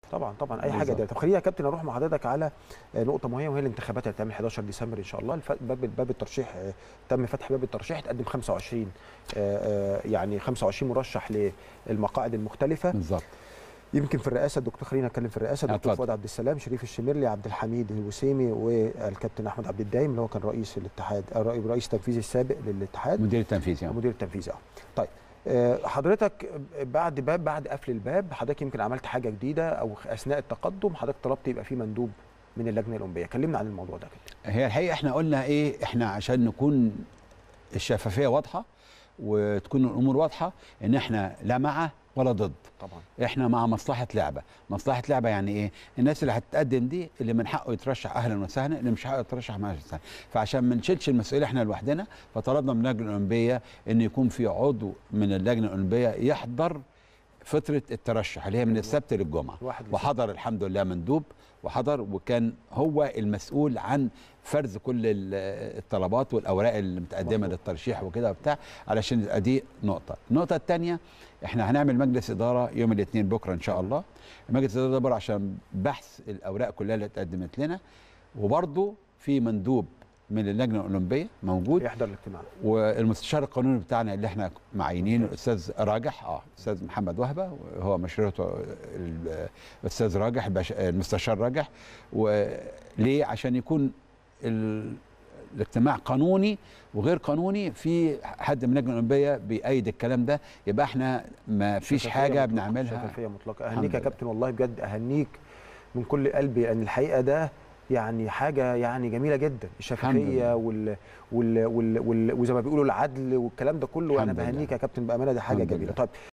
طبعا طبعا اي حاجه بالظبط. ده طب خليني يا كابتن اروح مع حضرتك على آه، نقطه مهمه وهي الانتخابات اللي هتعمل 11 ديسمبر ان شاء الله الف- باب باب الترشيح آه، تم فتح باب الترشيح تقدم 25 آه، آه، يعني 25 مرشح للمقاعد المختلفه بالظبط يمكن في الرئاسه الدكتور خلينا نتكلم في الرئاسه الدكتور اتفضل. فؤاد عبد السلام شريف الشميرلي عبد الحميد الوسيمي والكابتن احمد عبد الدايم اللي هو كان رئيس الاتحاد آه، رئيس رئيس التنفيذي السابق للاتحاد مدير التنفيذي يعني. المدير التنفيذي اه طيب آه، حضرتك بعد باب بعد قفل الباب حضرتك يمكن عملت حاجه جديده او اثناء التقدم حضرتك طلبت يبقى في مندوب من اللجنه الاولمبيه كلمنا عن الموضوع ده كده هي الحقيقه احنا قلنا ايه احنا عشان نكون الشفافيه واضحه وتكون الامور واضحه ان احنا لا مع ولا ضد طبعا احنا مع مصلحه لعبه مصلحه لعبه يعني ايه الناس اللي هتتقدم دي اللي من حقه يترشح اهلا وسهلا اللي مش حقه يترشح ما وسهلا فعشان ما نشيلش المسؤوليه احنا لوحدنا فطلبنا من اللجنه الاولمبيه ان يكون في عضو من اللجنه الاولمبيه يحضر فتره الترشح اللي هي من السبت للجمعه واحد لسه. وحضر الحمد لله مندوب وحضر وكان هو المسؤول عن فرز كل ال- الطلبات والاوراق اللي متقدمه مظبوط. للترشيح وكده وبتاع علشان يبقى دي نقطه النقطه الثانيه احنا هنعمل مجلس اداره يوم الاثنين بكره ان شاء الله مجلس الاداره ده عباره عشان بحث الاوراق كلها اللي اتقدمت لنا وبرضه في مندوب من اللجنه الاولمبيه موجود يحضر الاجتماع والمستشار القانوني بتاعنا اللي احنا معينينه الاستاذ راجح اه الاستاذ محمد وهبه هو مشروعته ال- الاستاذ راجح البش- المستشار راجح وليه عشان يكون ال- الاجتماع قانوني وغير قانوني في حد من اللجنه الاولمبيه بيأيد الكلام ده يبقى احنا ما فيش شفافية حاجه مطلقة، بنعملها شفافيه مطلقه الحمد اهنيك يا لله. كابتن والله بجد اهنيك من كل قلبي لان الحقيقه ده يعني حاجه يعني جميله جدا الشفافيه لله. وال وال وال وال وزي ما بيقولوا العدل والكلام ده كله انا الحمد لله. بهنيك يا كابتن بامانه دي حاجه الحمد جميله لله. طيب